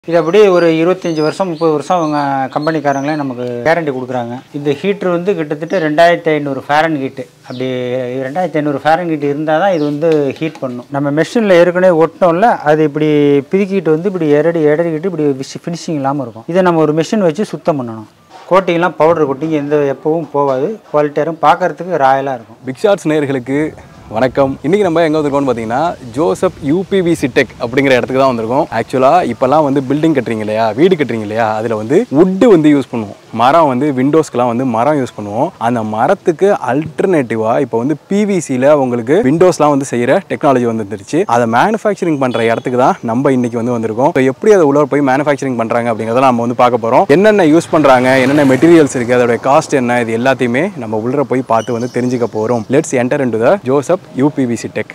இது அப்படி ஒரு இருபத்தஞ்சி வருஷம் முப்பது வருஷம் அவங்க கம்பெனிக்காரங்களே நமக்கு கேரண்டி கொடுக்குறாங்க இந்த ஹீட்ரு வந்து கிட்டத்தட்ட ரெண்டாயிரத்தி ஐநூறு ஃபேரன் ஹீட்டு அப்படி ரெண்டாயிரத்தி ஐநூறு ஃபேரன் ஹீட் இருந்தால் தான் இது வந்து ஹீட் பண்ணும் நம்ம மெஷினில் ஏற்கனவே ஒட்டினோம்ல அது இப்படி பிதுக்கிட்டு வந்து இப்படி எரடி எடறிக்கிட்டு இப்படி ஃபினிஷிங் இல்லாமல் இருக்கும் இதை நம்ம ஒரு மிஷின் வச்சு சுத்தம் பண்ணணும் கோட்டிங்லாம் பவுடர் கோட்டிங் எந்த எப்பவும் போகாது குவாலிட்டியாரும் பார்க்கறதுக்கு ராயலாக இருக்கும் பிக் ஷாட்ஸ் நேயர்களுக்கு வணக்கம் இன்னைக்கு நம்ம எங்கே வந்திருக்கோம்னு பார்த்தீங்கன்னா ஜோசப் யூபிவி சிடெக் அப்படிங்கிற இடத்துக்கு தான் வந்திருக்கோம் ஆக்சுவலாக இப்போல்லாம் வந்து பில்டிங் கட்டுறீங்க இல்லையா வீடு கட்டுறீங்க இல்லையா அதில் வந்து வுட்டு வந்து யூஸ் பண்ணுவோம் மரம் வந்து விண்டோஸ்க்குலாம் வந்து மரம் யூஸ் பண்ணுவோம் அந்த மரத்துக்கு அல்டர்னேட்டிவாக இப்போ வந்து பிவிசியில் உங்களுக்கு விண்டோஸ்லாம் வந்து செய்கிற டெக்னாலஜி வந்துருச்சு அதை மேனுஃபேக்சரிங் பண்ணுற இடத்துக்கு தான் நம்ம இன்னைக்கு வந்து வந்திருக்கோம் இப்போ எப்படி அதை உள்ள போய் மேனுஃபேக்சரிங் பண்ணுறாங்க அப்படிங்கிறத நம்ம வந்து பார்க்க போகிறோம் என்னென்ன யூஸ் பண்ணுறாங்க என்னென்ன மெட்டீரியல்ஸ் இருக்குது அதோட காஸ்ட் என்ன இது எல்லாத்தையுமே நம்ம உள்ள போய் பார்த்து வந்து தெரிஞ்சுக்க போகிறோம் let's enter into the Joseph UPVC tech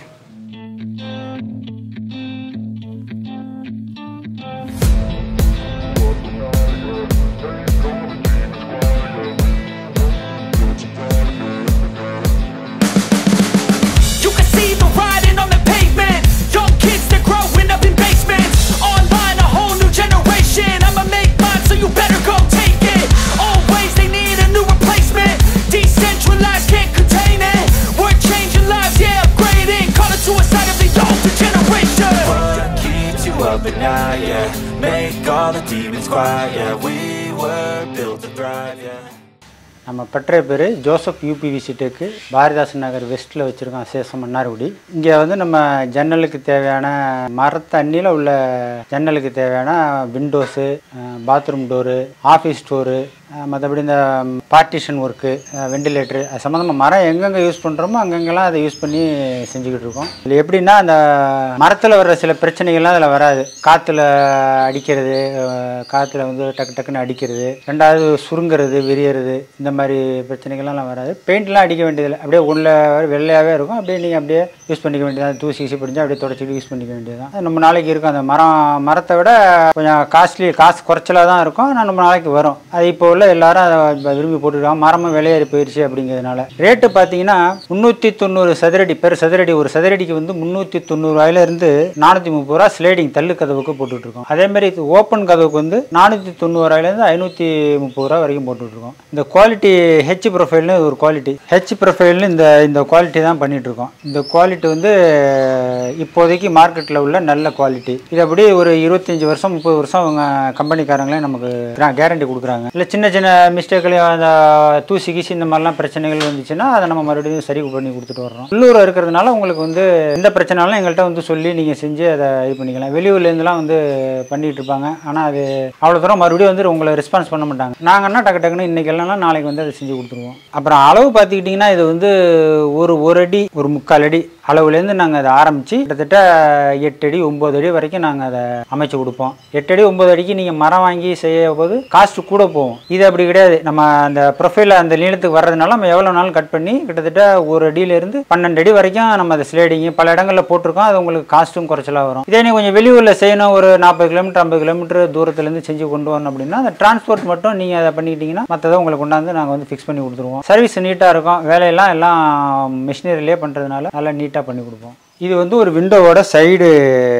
You can see the writing on the pavement. Young kids, they're growing up in basements. Online, a whole new generation. I'ma make mine, so you better go take it. Always, they need a new replacement. Decentralized, can't contain it. We're changing lives, yeah, upgrading. Call it suicide of the older generation. What keeps you up at night, yeah Make all the demons quiet, yeah We were built to thrive, yeah நம்ம பற்றைய பேர் Joseph UPVC tech Bharathidasan Nagar வெஸ்ட்டில் வச்சுருக்கோம் சேசம் மன்னார்குடி இங்கே வந்து நம்ம ஜன்னலுக்கு தேவையான மரத்து அண்ணியில் உள்ள ஜன்னலுக்கு தேவையான windows bathroom door office door மற்றபடி இந்த பார்ட்டிஷன் ஒர்க்கு வெண்டிலேட்டரு அது சம்மந்தமாக மரம் எங்கெங்கே யூஸ் பண்ணுறோமோ அங்கங்கெல்லாம் அதை யூஸ் பண்ணி செஞ்சுக்கிட்டு இருக்கோம் இதில் எப்படின்னா அந்த மரத்தில் வர்ற சில பிரச்சனைகள்லாம் அதில் வராது காற்றுல அடிக்கிறது அஹ், காற்றுல வந்து டக்கு டக்குன்னு அடிக்கிறது ரெண்டாவது சுருங்கிறது விரியறது இந்த மாதிரி பிரச்சனைகள்லாம் வராது பெயிண்ட்லாம் அடிக்க வேண்டியதில்லை அப்படியே உள்ள வெள்ளையாகவே இருக்கும் அப்படியே நீங்கள் அப்படியே யூஸ் பண்ணிக்க வேண்டியது தூசி கீசி பிடிஞ்சா அப்படியே தொடச்சிட்டு யூஸ் பண்ணிக்க வேண்டியது தான் ரொம்ப நாளைக்கு இருக்கும் அந்த மரம் மரத்தை விட கொஞ்சம் காஸ்ட்லி காசு குறைச்சலாக தான் இருக்கும் ஆனால் ரொம்ப நாளைக்கு வரும் அது இப்போ உள்ள எல்லாரும் அதை இப்ப விரும்பி போட்டுருக்காங்க மரமும் விலையேறி போயிடுச்சு அப்படிங்கிறதுனால ரேட்டு பார்த்தீங்கன்னா முந்நூற்றி தொண்ணூறு சதுரடி பெர் சதுரடி ஒரு சதுரடிக்கு வந்து முந்நூற்றி தொண்ணூறு இருந்து நானூற்றி முப்பது ரூபா ஸ்லைடிங் தள்ளு கதவுக்கு போட்டுட்டு இருக்கோம் அதே மாதிரி இது ஓப்பன் கதவுக்கு வந்து நானூற்றி தொண்ணூறாயிலேருந்து ஐநூற்றி முப்பது ரூபா வரைக்கும் போட்டுட்டு இருக்கோம் இந்த குவாலிட்டி ஹெச் ப்ரொஃபைல்னு ஒரு குவாலிட்டி ஹெச் ப்ரொஃபைல்னு இந்த இந்த குவாலிட்டி தான் பண்ணிட்டு இருக்கோம் இந்த குவாலிட்டி வந்து இப்போதைக்கு மார்க்கெட்டில் உள்ள நல்ல குவாலிட்டி இது அப்படி ஒரு இருபத்தஞ்சி வருஷம் முப்பது வருஷம் அவங்க கம்பெனிக்காரங்களே நமக்கு கேரண்டி கொடுக்குறாங்க இல்லை சின்ன சின்ன மிஸ்டேக்லையும் அந்த தூசி கீசி இந்த மாதிரிலாம் பிரச்சனைகள் வந்துச்சுன்னா அதை நம்ம மறுபடியும் சரி பண்ணி கொடுத்துட்டு வர்றோம் உள்ளூர் இருக்கிறதுனால உங்களுக்கு வந்து எந்த பிரச்சனாலும் எங்கள்கிட்ட வந்து சொல்லி நீங்கள் செஞ்சு அதை இது பண்ணிக்கலாம் வெளியூர்லேருந்துலாம் வந்து பண்ணிட்டு இருப்பாங்க ஆனால் அது அவ்வளோ தூரம் மறுபடியும் வந்து உங்களை ரெஸ்பான்ஸ் பண்ண மாட்டாங்க நாங்கன்னா டக்கு டக்குன்னு இன்னைக்கு இல்லைன்னா நாளைக்கு வந்து அதை செஞ்சு கொடுத்துருவோம் அப்புறம் அளவு பார்த்துக்கிட்டிங்கன்னா இது வந்து ஒரு ஒரு அடி ஒரு முக்கால் அடி அளவுலேருந்து நாங்கள் அதை ஆரம்பித்து கிட்டத்தட்ட எட்டு அடி ஒம்பது அடி வரைக்கும் நாங்கள் அதை அமைச்சு கொடுப்போம் எட்டு அடி ஒம்பது அடிக்கு நீங்கள் மரம் வாங்கி செய்ய போது காஸ்ட் கூட போகும் இது அப்படி கிடையாது நம்ம அந்த ப்ரொஃபைல் அந்த நீளத்துக்கு வர்றதுனால நம்ம எவ்வளோ நாள் கட் பண்ணி கிட்டத்தட்ட ஒரு அடியிலேருந்து பன்னெண்டு அடி வரைக்கும் நம்ம அதை ஸ்லேடிங் பல இடங்களில் போட்டிருக்கோம் அது உங்களுக்கு காஸ்ட்டும் குறைச்சலாக வரும் இதே நீ கொஞ்சம் வெளியூரில் செய்யணும் ஒரு நாற்பது கிலோமீட்டர் ஐம்பது கிலோமீட்டர் தூரத்துலேருந்து செஞ்சு கொண்டு வரணும் அப்படின்னா அந்த டிரான்ஸ்போர்ட் மட்டும் நீங்கள் அதை பண்ணிக்கிட்டீங்கன்னா மற்றதை உங்களுக்கு கொண்டாந்து நாங்கள் வந்து ஃபிக்ஸ் பண்ணி கொடுத்துருவோம் சர்வீஸ் நீட்டாக இருக்கும் வேலையெல்லாம் எல்லாம் மிஷினரிலே பண்ணுறதுனால நல்லா நீட்டாக பண்ணி கொடுப்போம் இது வந்து ஒரு விண்டோவோட சைடு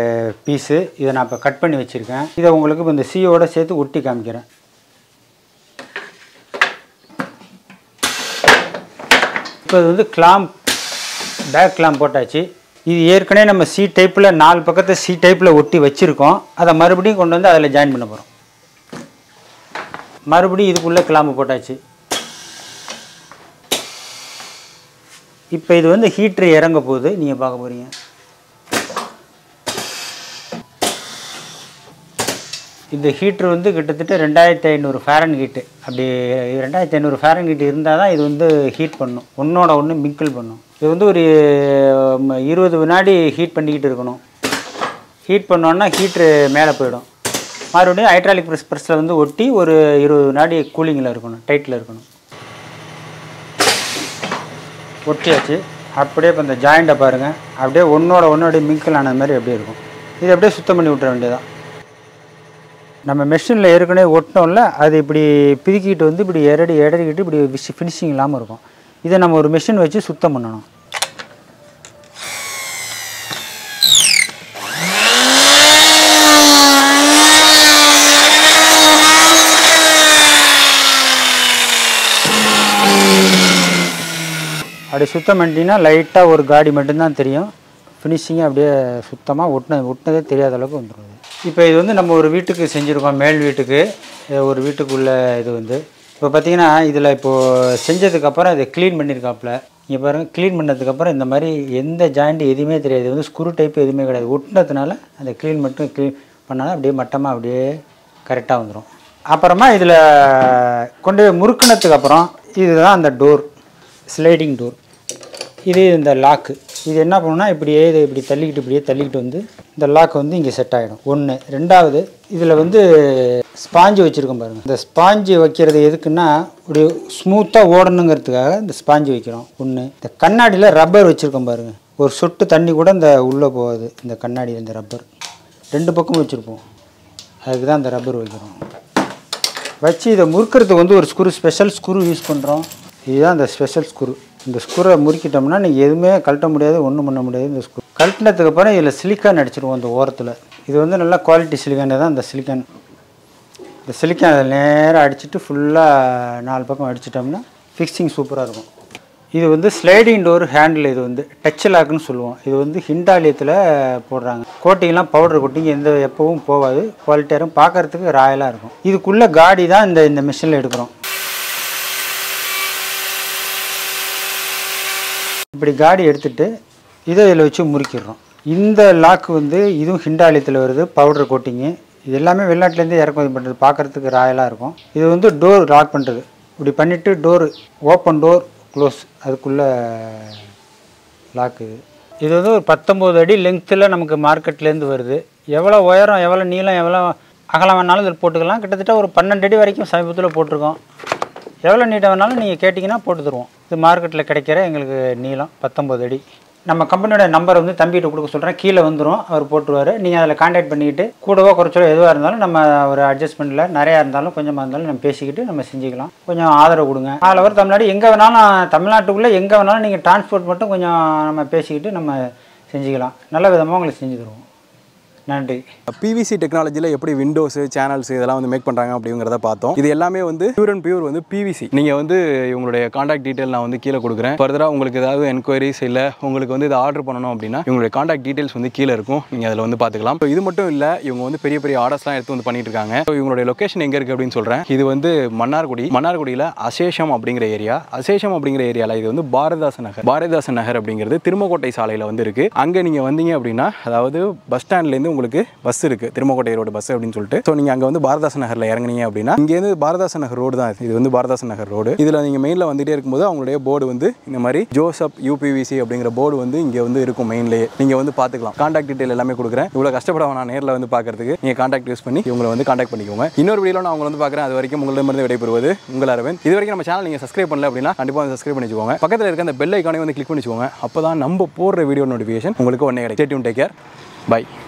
பீஸு இதை நான் இப்போ கட் பண்ணி வச்சுருக்கேன் இதை உங்களுக்கு இப்போ இந்த சியோட சேர்த்து ஒட்டி காமிக்கிறேன் இப்போ இது வந்து கிளாம்ப் பேக் கிளாம்ப் போட்டாச்சு இது ஏற்கனவே நம்ம சி டைப்பில் நாலு பக்கத்தை சி டைப்பில் ஒட்டி வச்சுருக்கோம் அதை மறுபடியும் கொண்டு வந்து அதில் ஜாயின் பண்ண போகிறோம் மறுபடியும் இதுக்குள்ளே கிளாம்பு போட்டாச்சு இப்போ இது வந்து ஹீட்ரு இறங்க போகுது நீங்கள் பார்க்க போகிறீங்க இந்த ஹீட்ரு வந்து கிட்டத்தட்ட ரெண்டாயிரத்தி ஐநூறு ஃபேரன் ஹீட்டு அப்படி ரெண்டாயிரத்தி ஐநூறு ஃபேரன் ஹீட் இருந்தால் தான் இது வந்து ஹீட் பண்ணும் ஒன்றோட ஒன்று மிங்கிள் பண்ணும் இது வந்து ஒரு ம், இருபது வினாடி ஹீட் பண்ணிக்கிட்டு இருக்கணும் ஹீட் பண்ணோன்னா ஹீட்ரு மேலே போயிடும் மறுபடியும் ஹைட்ராலிக் ப்ரெஸ் ப்ரெஸ்ஸில் வந்து ஒட்டி ஒரு இருபது வினாடி கூலிங்கில் இருக்கணும் டைட்டில் இருக்கணும் ஒட்டியாச்சு அப்படியே இப்போ இந்த ஜாயிண்ட்டை பாருங்கள் அப்படியே ஒன்றோட ஒன்று அப்படியே மிங்கிள் ஆன மாதிரி அப்படியே இருக்கும் இது அப்படியே சுத்தம் பண்ணி விட்டுற வேண்டியதான் நம்ம மெஷினில் ஏற்கனவே ஒட்டினோம்ல அது இப்படி பிதுக்கிட்டு வந்து இப்படி எரடி எடறிக்கிட்டு இப்படி ஃபினிஷிங் இல்லாமல் இருக்கும் இதை நம்ம ஒரு மிஷின் வச்சு சுத்தம் பண்ணணும் அப்படி சுத்தம் பண்ணிட்டீங்கன்னா லைட்டாக ஒரு காடி மட்டும்தான் தெரியும் ஃபினிஷிங்கு அப்படியே சுத்தமாக ஒட்டின ஒட்டினதே தெரியாத அளவுக்கு வந்துடும் இப்போ இது வந்து நம்ம ஒரு வீட்டுக்கு செஞ்சுருக்கோம் மேல் வீட்டுக்கு இது ஒரு வீட்டுக்குள்ள இது வந்து இப்போ பார்த்தீங்கன்னா இதில் இப்போது செஞ்சதுக்கப்புறம் இதை க்ளீன் பண்ணியிருக்காப்புல இங்கே பாருங்கள் க்ளீன் பண்ணதுக்கப்புறம் இந்த மாதிரி எந்த ஜாயிண்ட் எதுவுமே தெரியாது இது வந்து ஸ்க்ரூ டைப் எதுவுமே கிடையாது ஒட்டினதுனால அந்த க்ளீன் மட்டும் க்ளீன் பண்ணாலும் அப்படியே மட்டமாக அப்படியே கரெக்டாக வந்துடும் அப்புறமா இதில் கொண்டு போய் முறுக்குனதுக்கு அப்புறம் இதுதான் அந்த டோர் ஸ்லைடிங் டோர் இது இந்த லாக்கு இது என்ன பண்ணுன்னா இப்படியே இதை இப்படி தள்ளிக்கிட்டு இப்படியே தள்ளிக்கிட்டு வந்து இந்த லாக் வந்து இங்கே செட் ஆகிடும் ஒன்று ரெண்டாவது இதில் வந்து ஸ்பாஞ்சு வச்சுருக்கோம் பாருங்கள் இந்த ஸ்பாஞ்சு வைக்கிறது எதுக்குன்னா இப்படி ஸ்மூத்தாக ஓடணுங்கிறதுக்காக இந்த ஸ்பாஞ்சு வைக்கிறோம் ஒன்று இந்த கண்ணாடியில் ரப்பர் வச்சுருக்கோம் பாருங்கள் ஒரு சொட்டு தண்ணி கூட இந்த உள்ளே போகாது இந்த கண்ணாடியில் இந்த ரப்பர் ரெண்டு பக்கமும் வச்சுருப்போம் அதுக்கு தான் இந்த ரப்பர் வைக்கிறோம் வச்சு இதை முறுக்கிறதுக்கு வந்து ஒரு ஸ்க்ரூ ஸ்பெஷல் ஸ்க்ரூ யூஸ் பண்ணுறோம் இதுதான் இந்த ஸ்பெஷல் ஸ்க்ரூ இந்த ஸ்க்ரூவை முறுக்கிட்டோம்னா நீங்கள் எதுவுமே கழட்ட முடியாது ஒன்றும் பண்ண முடியாது இந்த ஸ்க்ரூ கழட்டினதுக்கு அப்புறம் இதில் சிலிக்கான் அடிச்சிருவோம் இந்த ஓரத்தில் இது வந்து நல்ல குவாலிட்டி சிலிக்கான் தான் இந்த சிலிக்கான் இந்த சிலிக்கான் அதில் நேராக அடிச்சுட்டு ஃபுல்லாக நாலு பக்கம் அடிச்சிட்டோம்னா ஃபிக்ஸிங் சூப்பராக இருக்கும் இது வந்து ஸ்லைடிங் டோர் ஹேண்டில் இது வந்து டச் லாக்குன்னு சொல்லுவோம் இது வந்து ஹிண்டாலியத்தில் போடுறாங்க கோட்டிங்லாம் பவுடர் கோட்டிங் எந்த எப்பவும் போகாது குவாலிட்டியாக இருக்கும் பார்க்கறதுக்கு ராயலாக இருக்கும் இதுக்குள்ளே காடி தான் இந்த இந்த மிஷினில் எடுக்கிறோம் இப்படி காடி எடுத்துட்டு இதை இதில் வச்சு முறுக்கிடுறோம் இந்த லாக் வந்து இதுவும் ஹிண்டாலியத்தில் வருது பவுடர் கோட்டிங்கு இது எல்லாமே வெளிநாட்டிலேருந்து இறக்குமதி பண்ணுறது பார்க்குறதுக்கு ராயலாக இருக்கும் இது வந்து டோர் லாக் பண்ணுறது இப்படி பண்ணிவிட்டு டோர் ஓப்பன் டோர் க்ளோஸ் அதுக்குள்ளே லாக்கு இது இது வந்து ஒரு பத்தொம்போது அடி லெங்க்த்தில் நமக்கு மார்க்கெட்லேருந்து வருது எவ்வளோ உயரம் எவ்வளோ நீளம் எவ்வளோ அகலம் வேணாலும் இதில் போட்டுக்கலாம் கிட்டத்தட்ட ஒரு பன்னெண்டு அடி வரைக்கும் சமீபத்தில் போட்டிருக்கோம் எவ்வளோ நீட்டம் வேணாலும் நீங்கள் கேட்டிங்கன்னா போட்டு தருவோம் இது மார்க்கெட்டில் கிடைக்கிற எங்களுக்கு நீளம் பத்தொம்பது அடி நம்ம கம்பெனியோட நம்பரை வந்து தம்பிகிட்ட கொடுக்க சொல்கிறேன் கீழே வந்துடும் அவர் போட்டுருவார் நீங்கள் அதில் காண்டாக்ட் பண்ணிக்கிட்டு கூடவோ குறைச்சலோ எதுவாக இருந்தாலும் நம்ம ஒரு அட்ஜஸ்ட்மெண்ட்டில் நிறையா இருந்தாலும் கொஞ்சமாக இருந்தாலும் நம்ம பேசிக்கிட்டு நம்ம செஞ்சுக்கலாம் கொஞ்சம் ஆதரவு கொடுங்க ஆல் ஓவர் தமிழ்நாடு எங்கே வேணாலும் தமிழ்நாட்டுக்குள்ளே எங்கே வேணாலும் நீங்கள் டிரான்ஸ்போர்ட் மட்டும் கொஞ்சம் நம்ம பேசிக்கிட்டு நம்ம செஞ்சுக்கலாம் நல்ல விதமாக உங்களுக்கு செஞ்சு தருவோம் நன்றி பிவிசி டெக்னாலஜியில் எப்படி விண்டோஸ் சேனல்ஸ் இதெல்லாம் வந்து மேக் பண்ணுறாங்க அப்படிங்கிறத பார்த்தோம் இது எல்லாமே வந்து பியூர் அண்ட் பியூர் வந்து பிவிசி நீங்கள் வந்து இவங்களுடைய காண்டாக்ட் டீட்டெயில் நான் வந்து கீழே கொடுக்குறேன் ஃபர்தராக உங்களுக்கு ஏதாவது என்கொயரிஸ் இல்லை உங்களுக்கு வந்து இதை ஆர்டர் பண்ணணும் அப்படின்னா இவங்களுடைய காண்டாக்ட் டீட்டெயில்ஸ் வந்து கீழே இருக்கும் நீங்கள் அதில் வந்து பார்த்துக்கலாம் ஸோ இது மட்டும் இல்லை இவங்க வந்து பெரிய பெரிய ஆர்டர்ஸ்லாம் எடுத்து வந்து பண்ணிட்டு இருக்காங்க ஸோ இவங்களுடைய லொக்கேஷன் எங்கே இருக்குது அப்படின்னு சொல்கிறேன் இது வந்து மன்னார்குடி மன்னார்குடியில் அசேஷம் அப்படிங்கிற ஏரியா அசேஷம் அப்படிங்கிற ஏரியாவில் இது வந்து பாரதிதாசன் நகர் பாரதிதாசன் நகர் அப்படிங்கிறது திருமக்கோட்டை சாலையில் வந்து இருக்குது அங்கே நீங்கள் வந்தீங்க அப்படின்னா அதாவது பஸ் ஸ்டாண்ட்லேருந்து உங்களுக்கு பஸ் இருக்குது திருமக்கோட்டை ரோடு பஸ் அப்படின்னு சொல்லிட்டு ஸோ நீங்கள் அங்கே வந்து பாரதாசன் நகரில் இறங்குனீங்க அப்படின்னா இங்கேருந்து பாரதாசன் நகர் ரோடு தான் இது. இது வந்து பாரதாசன் நகர் ரோடு இதில் நீங்கள் மெயினில் வந்துட்டே இருக்கும்போது அவங்களுடைய போர்டு வந்து இந்த மாதிரி ஜோசப் யூபிவிசி அப்படிங்கிற போர்டு வந்து இங்கே வந்து இருக்கும் மெயின்லேயே நீங்கள் வந்து பார்த்துக்கலாம் காண்டாக்ட் டீட்டெயில் எல்லாமே கொடுக்குறேன் இவ்வளோ கஷ்டப்பட நான் நேரில் வந்து பார்க்கறதுக்கு நீங்கள் காண்டாக்ட் யூஸ் பண்ணி இவங்களை வந்து காண்டாக்ட் பண்ணிக்கோங்க இன்னொரு வீடியோவில் நான் உங்களை வந்து பார்க்குறேன் அது வரைக்கும் உங்களிடமிருந்து விடைபெறுவது உங்கள் அரவிந்த் இது வரைக்கும் நம்ம சேனல் நீங்கள் சப்ஸ்கிரைப் பண்ணல அப்படின்னா கண்டிப்பாக வந்து சப்ஸ்கிரைப் பண்ணிக்கோங்க பக்கத்தில் இருக்க அந்த பெல் ஐக்கானே வந்து கிளிக் பண்ணிச்சுக்கோங்க அப்போ தான் நம்ம போடுற வீடியோ நோட்டிஃபிகேஷன் உங்களுக்கு உடனே கிடைக்கும் டேக் கேர் பை